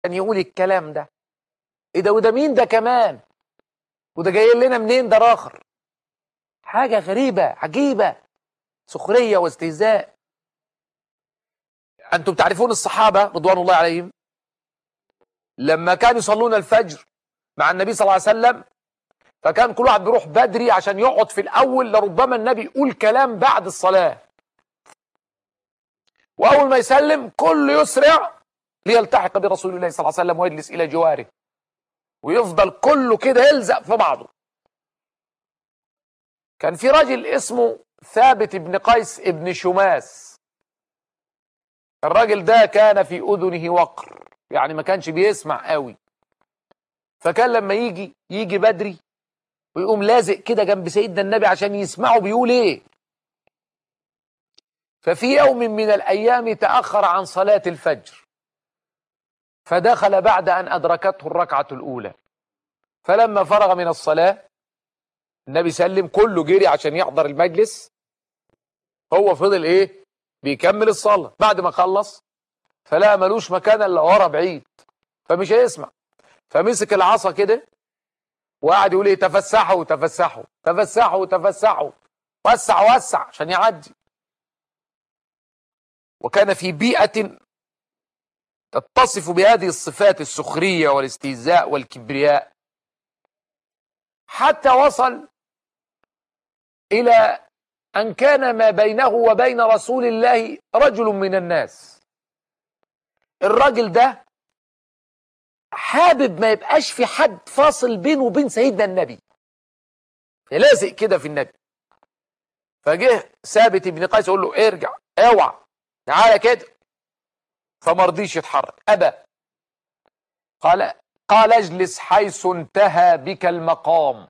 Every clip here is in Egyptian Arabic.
كان يقول الكلام ده ايه ده وده مين ده كمان وده جاي لنا منين ده راخر حاجة غريبة عجيبة سخرية واستهزاء أنتم تعرفون الصحابة رضوان الله عليهم لما كانوا يصلون الفجر مع النبي صلى الله عليه وسلم فكان كل واحد بيروح بدري عشان يقعد في الأول لربما النبي يقول كلام بعد الصلاة وأول ما يسلم كل يسرع ليلتحق برسول الله صلى الله عليه وسلم ويجلس إلى جواره ويفضل كله كده يلزق في بعضه كان في راجل اسمه ثابت بن قيس ابن شماس الراجل ده كان في أذنه وقر يعني ما كانش بيسمع قوي فكان لما يجي يجي بدري ويقوم لازق كده جنب سيدنا النبي عشان يسمعه بيقول ايه ففي يوم من الأيام تأخر عن صلاة الفجر فدخل بعد أن أدركته الركعة الأولى فلما فرغ من الصلاة النبي سلم كله جري عشان يحضر المجلس هو فضل ايه بيكمل الصلاة بعد ما خلص فلا ملوش مكان الا ورا بعيد فمش هيسمع فمسك العصا كده وقعد يقول ايه تفسحوا تفسحوا تفسحوا تفسحوا وسع وسع عشان يعدي وكان في بيئة تتصف بهذه الصفات السخرية والاستهزاء والكبرياء حتى وصل إلى أن كان ما بينه وبين رسول الله رجل من الناس الراجل ده حابب ما يبقاش في حد فاصل بينه وبين سيدنا النبي لازق كده في النبي فجه ثابت بن قيس يقول له ارجع اوعى تعالى كده فما رضيش يتحرك ابى قال قال اجلس حيث انتهى بك المقام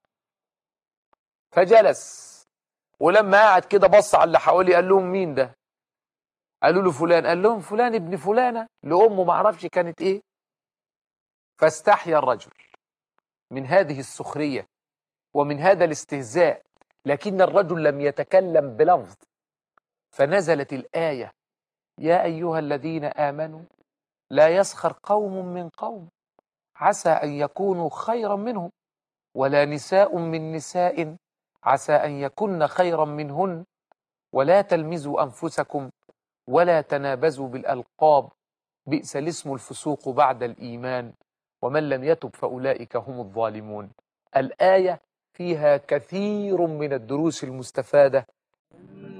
فجلس ولما قعد كده بص على اللي حواليه قال لهم مين ده قالوا له فلان قال لهم فلان ابن فلانة لأمه ما عرفش كانت ايه فاستحيا الرجل من هذه السخرية ومن هذا الاستهزاء لكن الرجل لم يتكلم بلفظ فنزلت الآية يا أيها الذين آمنوا لا يسخر قوم من قوم عسى أن يكونوا خيرا منهم ولا نساء من نساء عسى أن يكن خيرا منهن ولا تلمزوا أنفسكم ولا تنابزوا بالألقاب بئس الاسم الفسوق بعد الإيمان ومن لم يتب فأولئك هم الظالمون الآية فيها كثير من الدروس المستفادة